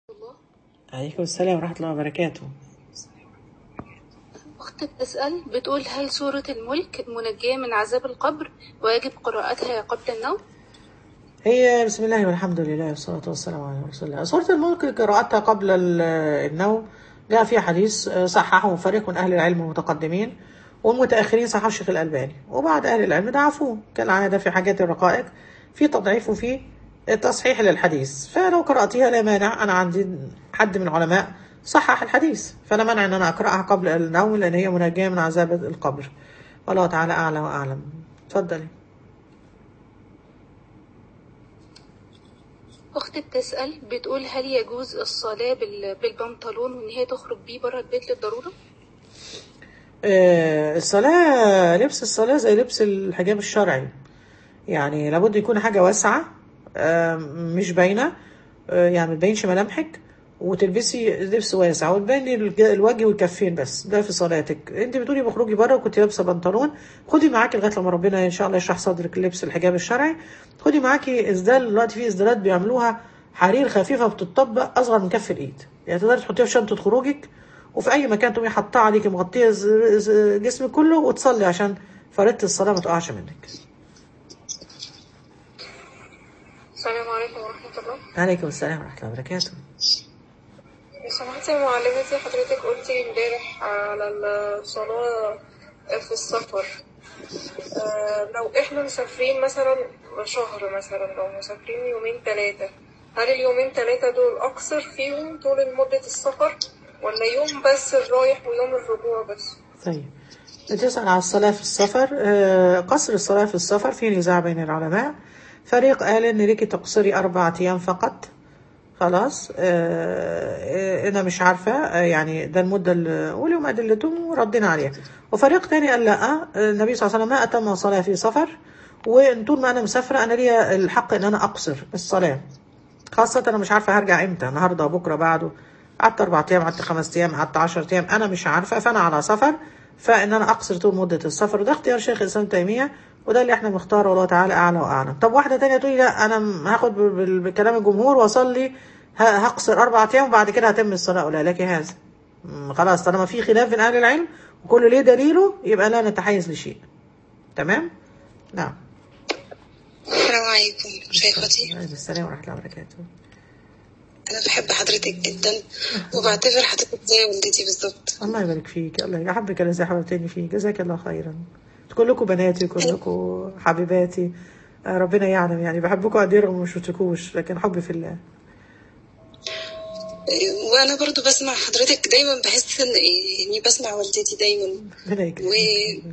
عليكم السلام ورحمة الله وبركاته أخت بتسأل بتقول هل سورة الملك منجية من عذاب القبر ويجب قراءتها قبل النوم؟ هي بسم الله والحمد لله والصلاة والسلام على رسول الله سورة الملك قراءتها قبل ال- النوم جاء فيها حديث آه، صححه فريق من أهل العلم المتقدمين والمتأخرين صححه الشيخ الألباني وبعد أهل العلم ضعفوه كالعادة في حاجات الرقائق في تضعيف وفي تصحيح للحديث فلو قرأتها لا مانع أنا عندي حد من العلماء صحح الحديث فلا مانع أن أنا أقرأها قبل النوم لأن هي منجية من عذاب القبر والله تعالى أعلى وأعلم تفضلي أخت بتسأل بتقول هل يجوز الصلاة بال- بالبنطلون وإن هي تخرج بيه بره البيت للضرورة؟ آه، الصلاة لبس الصلاة زي لبس الحجاب الشرعي يعني لابد يكون حاجة واسعة آه، مش باينة آه، يعني ما تبينش ملامحك وتلبسي لبس واسع وتبين الج- الوجه والكفين بس ده في صلاتك انت بتقولي بخرجي بره وكنت لابسه بنطلون خدي معاكي لغايه لما ربنا ان شاء الله يشرح صدرك لبس الحجاب الشرعي خدي معاكي اسدال دلوقتي في اسدالات بيعملوها حرير خفيفه بتطبق اصغر من كف الايد يعني تقدري تحطيها في شنطه خروجك وفي اي مكان تقومي حاطاه عليكي مغطيه ز- ز- جسمك كله وتصلي عشان فريضه الصلاه ما تقعش منك السلام عليكم ورحمة الله عليكم السلام ورحمه الله وبركاته لو سمحتي يا معلمتي حضرتك قلتي امبارح على الصلاة في السفر آه، لو احنا مسافرين مثلا شهر مثلا لو مسافرين يومين ثلاثة هل اليومين ثلاثة دول أقصر فيهم طول مدة السفر ولا يوم بس الرايح ويوم الرجوع بس؟ طيب بتسأل على الصلاة في السفر آه، قصر الصلاة في السفر في نزاع بين العلماء فريق قال إن ليكي تقصري أربعة أيام فقط خلاص آه، آه، أنا مش عارفة آه، يعني ده المدة اللي ولهم أدلتهم وردينا عليها وفريق تاني قال لا آه، النبي صلى الله عليه وسلم ما أتم صلاة في سفر وإن طول ما أنا مسافرة أنا ليا الحق إن أنا أقصر الصلاة خاصة أنا مش عارفة هرجع إمتى النهاردة بكرة بعده قعدت أربع أيام قعدت خمس أيام قعدت عشر أيام أنا مش عارفة فأنا على سفر فإن أنا أقصر طول مدة السفر وده اختيار شيخ الإسلام تيمية وده اللي احنا بنختاره والله تعالى أعلى وأعلم طب واحدة تانية تقولي لا أنا م- هاخد بال- بال- بكلام الجمهور وأصلي ه- هقصر أربع أيام وبعد كده هتم الصلاة أولى لك هذا م، خلاص طالما في خلاف بين أهل العلم وكل ليه دليله يبقى لا نتحيز لشيء تمام؟ نعم السلام عليكم شيختي عليكم السلام ورحمة الله وبركاته أنا بحب حضرتك جدا وبعتبر حضرتك زي والدتي بالظبط الله يبارك فيك الله يحبك الذي حببتني فيه جزاك الله خيرا كلكم بناتي كلكم حبيباتي آه، ربنا يعلم يعني بحبكم قد ايه رغم ما شفتكوش لكن حبي في الله وأنا برضو بسمع حضرتك دايما بحس إن إني بسمع والدتي دايما ربنا يكرمك و-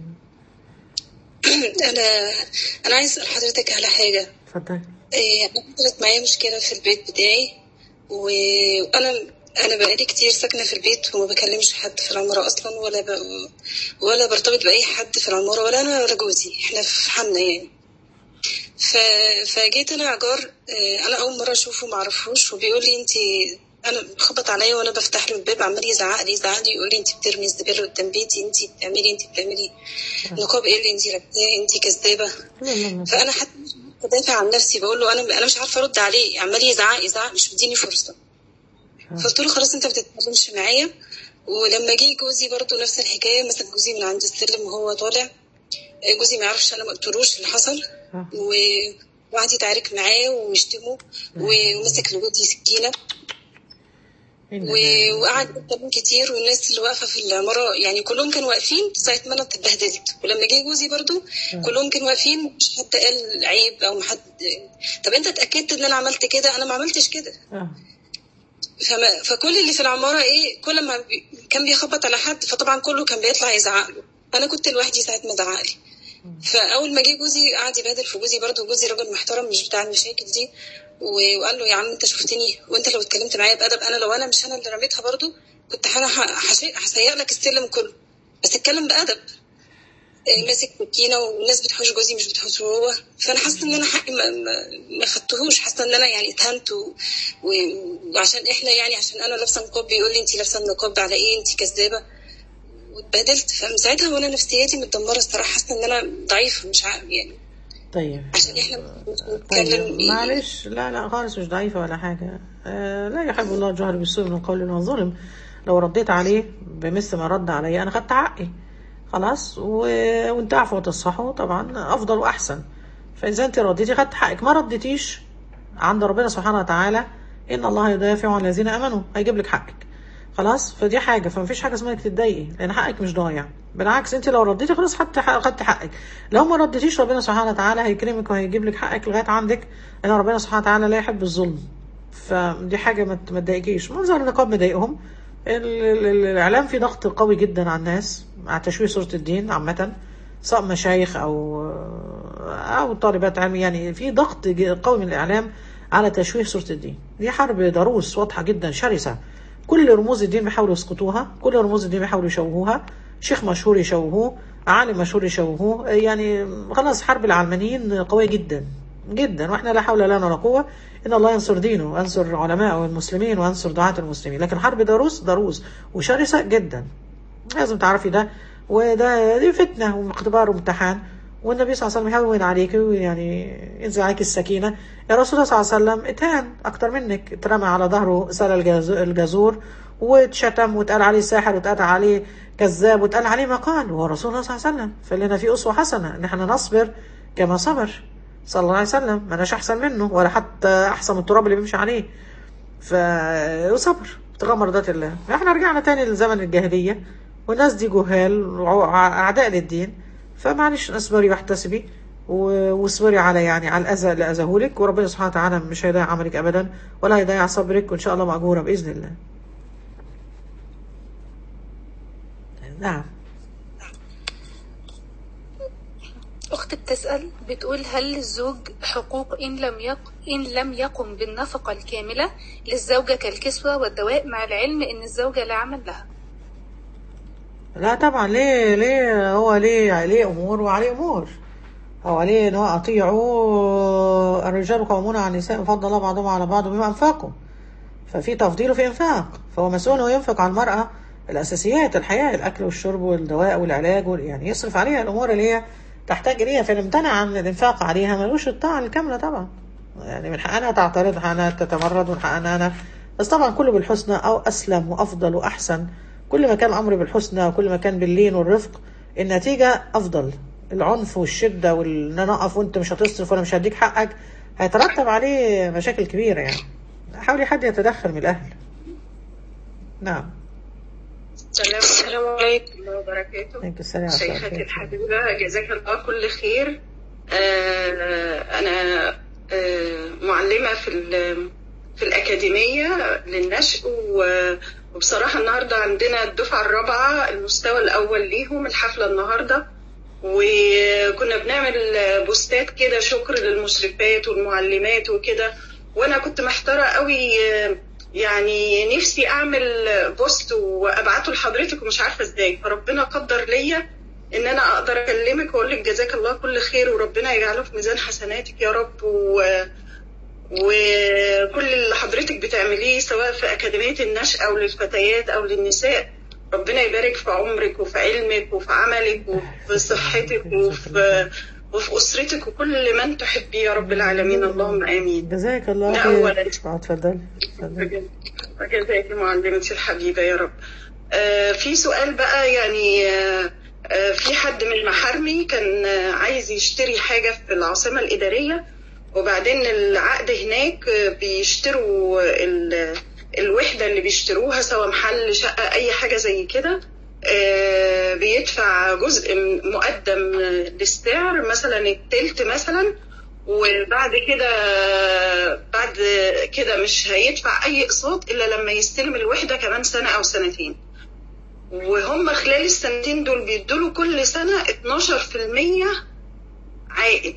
أنا أنا عايز أسأل حضرتك على حاجة اتفضلي إيه، أنا حصلت معايا مشكلة في البيت بتاعي و- وأنا أنا بقالي كتير ساكنة في البيت وما بكلمش حد في العمارة أصلا ولا ب... ولا برتبط بأي حد في العمارة ولا أنا ولا جوزي إحنا في حالنا يعني ف... فجيت انا عجار آه، انا اول مره اشوفه ما اعرفوش وبيقول لي انت انا خبط عليا وانا بفتح له الباب عمال يزعق لي يزعق لي يقول لي انت بترمي الزباله قدام بيتي انت بتعملي انت بتعملي نقاب ايه اللي انت لابساه انت كذابه لا لا لا فانا حتى مش عارفة ادافع عن نفسي بقول له انا انا مش عارفه ارد عليه عمال يزعق يزعق مش مديني فرصه فقلت له خلاص انت ما بتتكلمش معايا ولما جه جوزي برضو نفس الحكايه مسك جوزي من عند السلم وهو طالع جوزي ما يعرفش انا ما قلتلوش اللي حصل آه. و- وقعد يتعارك معاه ويشتمه و- ومسك لجوزي سكينه إن و- الله- وقعد يتكلم كتير والناس اللي واقفه في العماره يعني كلهم كانوا واقفين ساعه ما انا اتبهدلت ولما جه جوزي برضو كلهم كانوا واقفين مش حد قال عيب او ما حد طب انت اتاكدت ان انا عملت كده انا ما عملتش كده آه. فما فكل اللي في العماره ايه كل ما بي كان بيخبط على حد فطبعا كله كان بيطلع يزعق له فانا كنت لوحدي ساعه ما زعق لي فاول ما جه جوزي قعد يبادر في جوزي برضه جوزي راجل محترم مش بتاع المشاكل دي و- وقال له يا عم انت شفتني وانت لو اتكلمت معايا بادب انا لو انا مش انا اللي رميتها برضه كنت انا هسيق لك السلم كله بس اتكلم بادب إيه، ماسك سكينه والناس بتحوش جوزي مش بتحوشه هو فانا حاسه ان انا حقي ما, ما, ما خدتهوش حاسه ان انا يعني اتهنت و... و... وعشان احنا يعني عشان انا لابسه نقاب بيقول لي انت لابسه النقاب على ايه انت كذابه واتبهدلت فمن ساعتها وانا نفسيتي متدمره الصراحه حاسه ان انا ضعيفه مش عارف يعني طيب عشان احنا مش طيب بنتكلم معلش لا لا خالص مش ضعيفة ولا حاجة آه، لا يحب الله الجهر بالسوء من القول والظلم لو رديت عليه بمثل ما رد علي انا خدت حقي خلاص و... وانت عفو وتصحوا طبعا افضل واحسن فاذا انت رديتي خدت حقك ما رديتيش عند ربنا سبحانه وتعالى ان الله يدافع عن الذين امنوا هيجيب لك حقك خلاص فدي حاجه فما فيش حاجه اسمها انك تتضايقي لان حقك مش ضايع بالعكس انت لو رديتي خلاص خدت حق- خدت حقك لو ما رديتيش ربنا سبحانه وتعالى هيكرمك وهيجيب لك حقك لغايه عندك لان ربنا سبحانه وتعالى لا يحب الظلم فدي حاجه ما ت- ما تضايقكيش منظر النقاب مضايقهم ال- ال- ال- الاعلام فيه ضغط قوي جدا على الناس مع تشويه صوره الدين عامه سواء مشايخ او او طالبات علم يعني في ضغط ج- قوي من الاعلام على تشويه صوره الدين دي حرب ضروس واضحه جدا شرسه كل رموز الدين بيحاولوا يسقطوها كل رموز الدين بيحاولوا يشوهوها شيخ مشهور يشوهوه عالم مشهور يشوهوه يعني خلاص حرب العلمانيين قوية جدا جدا واحنا لا حول لنا ولا قوة ان الله ينصر دينه وينصر علماء المسلمين وينصر دعاة المسلمين لكن حرب ضروس ضروس وشرسة جدا لازم تعرفي ده وده دي فتنة واختبار وامتحان والنبي صلى الله عليه وسلم يهون عليك يعني ينزل عليك السكينة يا رسول الله صلى الله عليه وسلم اتهان أكتر منك اترمى على ظهره سال الجاز- الجزور واتشتم واتقال عليه ساحر واتقال عليه كذاب واتقال عليه ما قال وهو رسول الله صلى الله عليه وسلم فلنا في أسوة حسنة إن احنا نصبر كما صبر صلى الله عليه وسلم ما أناش أحسن منه ولا حتى أحسن من التراب اللي بيمشي عليه ف وصبر ابتغاء مرضات الله احنا رجعنا تاني لزمن الجاهلية والناس دي جهال وأعداء للدين فمعلش اصبري واحتسبي و- واصبري على يعني على الأذى اللي أذاهولك وربنا سبحانه وتعالى مش هيضيع عملك أبدا ولا هيضيع صبرك وإن شاء الله مأجورة بإذن الله نعم أخت بتسأل بتقول هل للزوج حقوق إن لم يق... إن لم يقم بالنفقة الكاملة للزوجة كالكسوة والدواء مع العلم إن الزوجة لا عمل لها لا طبعا ليه ليه هو ليه ليه امور وعليه امور هو ليه ان هو اطيعوا الرجال قوامون على النساء فضل الله بعضهم على بعض بما انفقوا ففي تفضيل وفي انفاق فهو مسؤول انه ينفق على المراه الاساسيات الحياه الاكل والشرب والدواء والعلاج وال- يعني يصرف عليها الامور اللي هي تحتاج اليها فان امتنع عن الانفاق عليها ملوش الطاعه الكامله طبعا يعني من حقها تعترض من حقها تتمرد ومن حقها انا بس طبعا كله بالحسنى او اسلم وافضل واحسن كل ما كان الامر بالحسنى وكل ما كان باللين والرفق النتيجه افضل العنف والشده وان انا اقف وانت مش هتصرف وانا مش هديك حقك هيترتب عليه مشاكل كبيره يعني حاولي حد يتدخل من الاهل نعم السلام السلام عليكم ورحمة الله وبركاته عليكم السلام ورحمة الله شيختي وبركاته. الحبيبة جزاك الله كل خير آه، أنا آه، معلمة في ال- في الأكاديمية للنشء و- وبصراحة النهاردة عندنا الدفعة الرابعة المستوى الأول ليهم الحفلة النهاردة وكنا بنعمل بوستات كده شكر للمشرفات والمعلمات وكده وأنا كنت محتارة قوي آه، يعني نفسي أعمل بوست وأبعته لحضرتك ومش عارفة إزاي فربنا قدر ليا ان انا اقدر اكلمك واقول لك جزاك الله كل خير وربنا يجعله في ميزان حسناتك يا رب و... وكل اللي حضرتك بتعمليه سواء في اكاديميه النشء او للفتيات او للنساء ربنا يبارك في عمرك وفي علمك وفي عملك وفي صحتك وفي وفي اسرتك وكل من تحبيه يا رب العالمين اللهم امين جزاك الله لا، خير أولاً. اه اتفضلي اتفضلي جزاك معلمتي الحبيبة يا رب آه، في سؤال بقى يعني آه، آه، في حد من محارمي كان آه، عايز يشتري حاجة في العاصمة الإدارية وبعدين العقد هناك آه، بيشتروا ال- الوحدة اللي بيشتروها سواء محل شقة أي حاجة زي كده آه، بيدفع جزء م- مقدم للسعر مثلا التلت مثلا وبعد كده بعد كده مش هيدفع اي اقساط الا لما يستلم الوحده كمان سنه او سنتين وهم خلال السنتين دول بيدوا كل سنه 12% عائد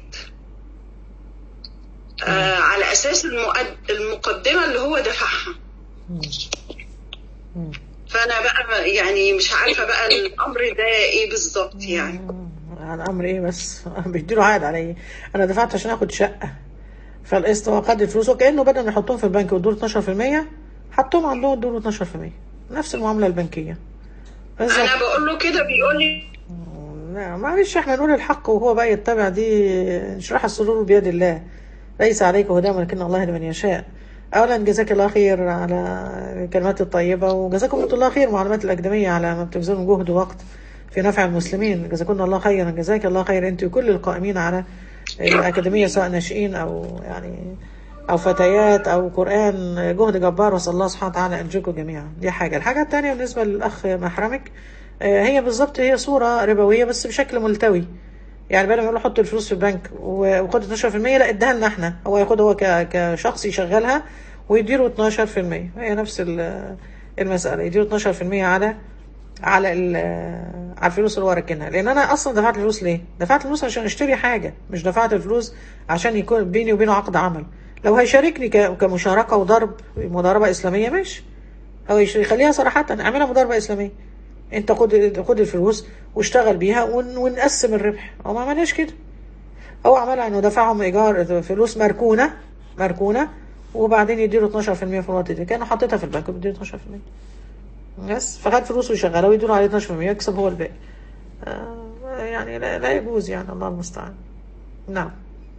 آه على اساس المقد... المقدمه اللي هو دفعها مم. مم. فانا بقى يعني مش عارفه بقى الامر ده ايه بالظبط يعني على الامر ايه بس بيديله عقد على ايه انا دفعت عشان اخد شقه فالقسط هو خد الفلوس وكانه بدل ما يحطهم في البنك ويدوا 12% حطهم عندهم ادوا 12% نفس المعامله البنكيه بس انا بقول له كده بيقول لي لا معلش احنا نقول الحق وهو بقى يتبع دي انشراح الصدور بيد الله ليس عليك هداهم ولكن الله يهدي من يشاء اولا جزاك الله خير على الكلمات الطيبه وجزاكم الله خير معلومات الاكاديميه على ما بتبذلوا جهد ووقت في نفع المسلمين جزاكم الله خيرا جزاك الله خير انت وكل القائمين على الاكاديميه سواء ناشئين او يعني او فتيات او قران جهد جبار واسال الله سبحانه وتعالى ان ينجيكم جميعا دي حاجه الحاجه الثانيه بالنسبه للاخ محرمك آه، هي بالظبط هي صوره ربويه بس بشكل ملتوي يعني بدل ما يقول حط الفلوس في البنك و- وخد 12% لا اديها لنا احنا هو ياخدها هو ك- كشخص يشغلها ويديله 12% هي نفس ال- المساله يديله 12% على على ال- على الفلوس اللي هو راكنها لان انا اصلا دفعت الفلوس ليه؟ دفعت الفلوس عشان اشتري حاجه مش دفعت الفلوس عشان يكون بيني وبينه عقد عمل لو هيشاركني ك- كمشاركه وضرب مضاربه اسلاميه ماشي او يش- يخليها صراحه اعملها مضاربه اسلاميه انت خد خد الفلوس واشتغل بيها ون- ونقسم الربح هو ما عملهاش كده هو عملها انه دفعهم ايجار فلوس مركونه مركونه وبعدين يديله 12% في الوقت ده كانه حاططها في البنك وبيديله 12% بس فخد فلوسه ويشغلها ويديله عليه 12% يكسب هو الباقي آه يعني لا, لا يجوز يعني الله المستعان نعم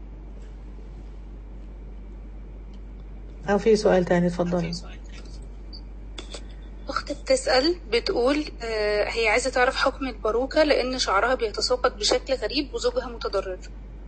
أو في سؤال تاني اتفضلي أخت بتسأل بتقول آه، هي عايزة تعرف حكم الباروكة لأن شعرها بيتساقط بشكل غريب وزوجها متضرر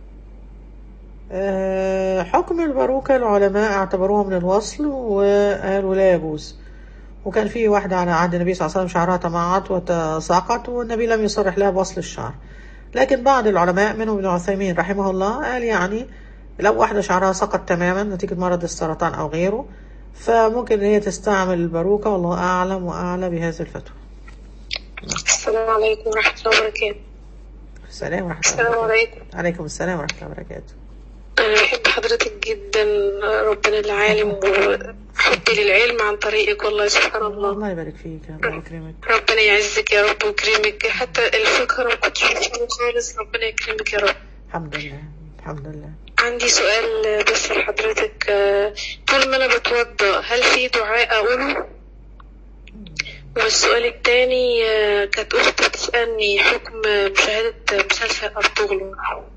آه، حكم الباروكة العلماء اعتبروها من الوصل وقالوا لا يجوز وكان في واحدة على عهد النبي صلى الله عليه وسلم شعرها تمعط وتساقط والنبي لم يصرح لها بوصل الشعر لكن بعض العلماء منهم ابن عثيمين رحمه الله قال يعني لو واحدة شعرها سقط تماما نتيجة مرض السرطان أو غيره فممكن إن هي تستعمل الباروكة والله أعلم وأعلى بهذه الفتوى السلام عليكم ورحمة الله وبركاته السلام ورحمة الله السلام وبركاته عليكم عليكم السلام ورحمة الله وبركاته أنا بحب حضرتك جدا ربنا العالم وحبي للعلم عن طريقك والله سبحان الله الله يبارك فيك الله يكرمك ربنا يعزك يا رب ويكرمك حتى الفقه ما كنتش بفهمه خالص ربنا يكرمك يا رب الحمد لله الحمد لله عندي سؤال بس لحضرتك آه، طول ما أنا بتوضأ هل في دعاء أقوله؟ والسؤال التاني آه، كانت أختي بتسألني حكم مشاهدة مسلسل أرطغرل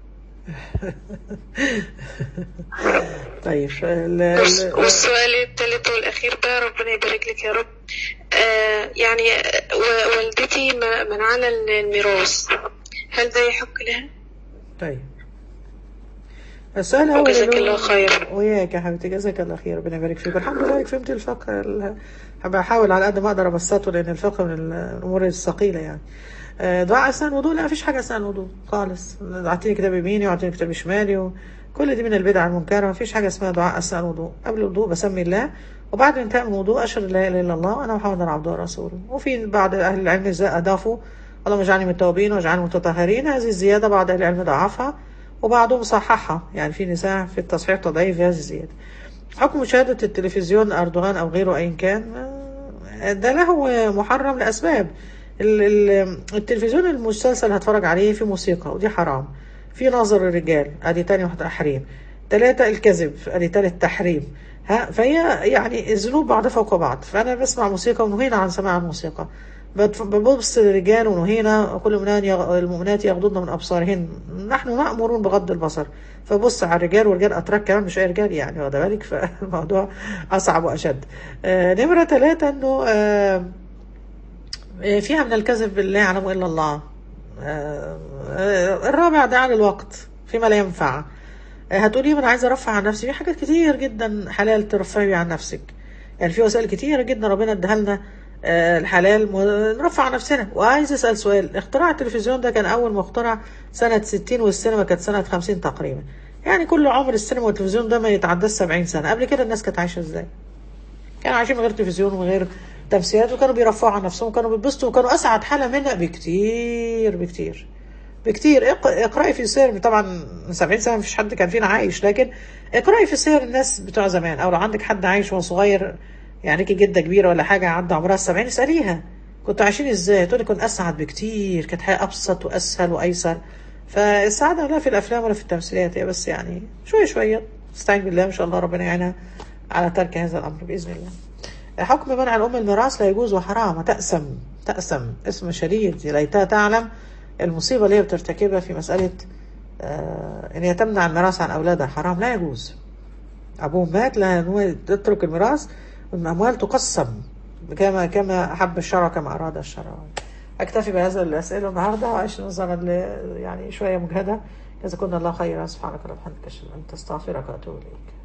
طيب ال- والس- ال- والسؤال التالت والأخير بقى ربنا يبارك لك يا رب آه يعني آه، و- والدتي م- منعنا الميراث هل ده يحق لها؟ طيب السؤال الأول وجزاك اللي هو- الله خير. وياك يا حبيبتي جزاك الله خير ربنا يبارك فيك الحمد لله إنك فهمت الفقه ال- بحاول على قد ما أقدر أبسطه لأن الفقه من الأمور الثقيلة يعني آه، دعاء أثناء الوضوء لا مفيش حاجة أثناء الوضوء خالص أعطيني كتاب يميني وأعطيني كتاب شمالي و... كل دي من البدع المنكرة مفيش حاجة اسمها دعاء أثناء الوضوء قبل الوضوء بسمي الله وبعد انتهاء من الوضوء أشهد أن لا إله إلا الله وأنا محمد عبده ورسوله وفي بعض أهل العلم إذا أضافوا اللهم اجعلني من التوابين واجعلني من المتطهرين هذه الزيادة بعض أهل العلم ضعفها وبعضهم صححها يعني في نزاع في التصحيح تضعيف هذه الزيادة حكم مشاهدة التلفزيون أردوغان أو غيره أيا كان آه، ده له محرم لأسباب ال- ال- التلفزيون المسلسل هتفرج عليه في موسيقى ودي حرام في نظر الرجال ادي تاني واحدة تحريم ثلاثة الكذب ادي تالت تحريم ها فهي يعني الذنوب بعضها فوق بعض فانا بسمع موسيقى ونهينا عن سماع الموسيقى بتف- ببص للرجال ونهينا كل المؤمنات يغ- المؤمنات يغضضن من ابصارهن نحن مامورون بغض البصر فبص على الرجال والرجال اتراك كمان مش اي رجال يعني واخد بالك فالموضوع اصعب واشد آه نمرة ثلاثة انه آه فيها من الكذب لا يعلم إلا الله آه، آه، الرابع ده على الوقت فيما لا ينفع آه، هتقولي ما انا عايزه ارفع عن نفسي في حاجات كتير جدا حلال ترفعي بيها عن نفسك يعني في وسائل كتيره جدا ربنا اداها لنا آه، الحلال م- نرفع عن نفسنا وعايز اسال سؤال اختراع التلفزيون ده كان اول ما اخترع سنه 60 والسينما كانت سنه 50 تقريبا يعني كل عمر السينما والتلفزيون ده ما يتعداش 70 سنه قبل كده الناس كانت عايشه ازاي كانوا عايشين من غير تلفزيون ومن غير تمثيلات وكانوا بيرفعوا عن نفسهم وكانوا بيتبسطوا وكانوا اسعد حاله منا بكتير بكتير بكتير اق- اقرأي في سير طبعا من 70 سنه مفيش حد كان فينا عايش لكن اقرأي في سير الناس بتوع زمان او لو عندك حد عايش وهو صغير يعني ليكي جده كبيره ولا حاجه عدى عمرها 70 اساليها كنتوا عايشين ازاي؟ تقولي كنت اسعد بكتير كانت حياه ابسط واسهل وايسر فالسعاده لا في الافلام ولا في التمثيليات هي بس يعني شويه شويه استعين بالله ان شاء الله ربنا يعينها على ترك هذا الامر باذن الله. حكم منع الأم الميراث لا يجوز وحرام تأسم تأسم اسم شديد ليتها تعلم المصيبة اللي هي بترتكبها في مسألة آه إن هي تمنع الميراث عن أولادها حرام لا يجوز ابوه مات لا إن هو تترك الميراث الاموال تقسم كما كما احب الشرع كما اراد الشرع اكتفي بهذا الاسئله النهارده وعيش نظرا ل يعني شويه مجهده جزاكم الله خيرا سبحانك اللهم وبحمدك اشهد ان لا اله الا انت استغفرك واتوب اليك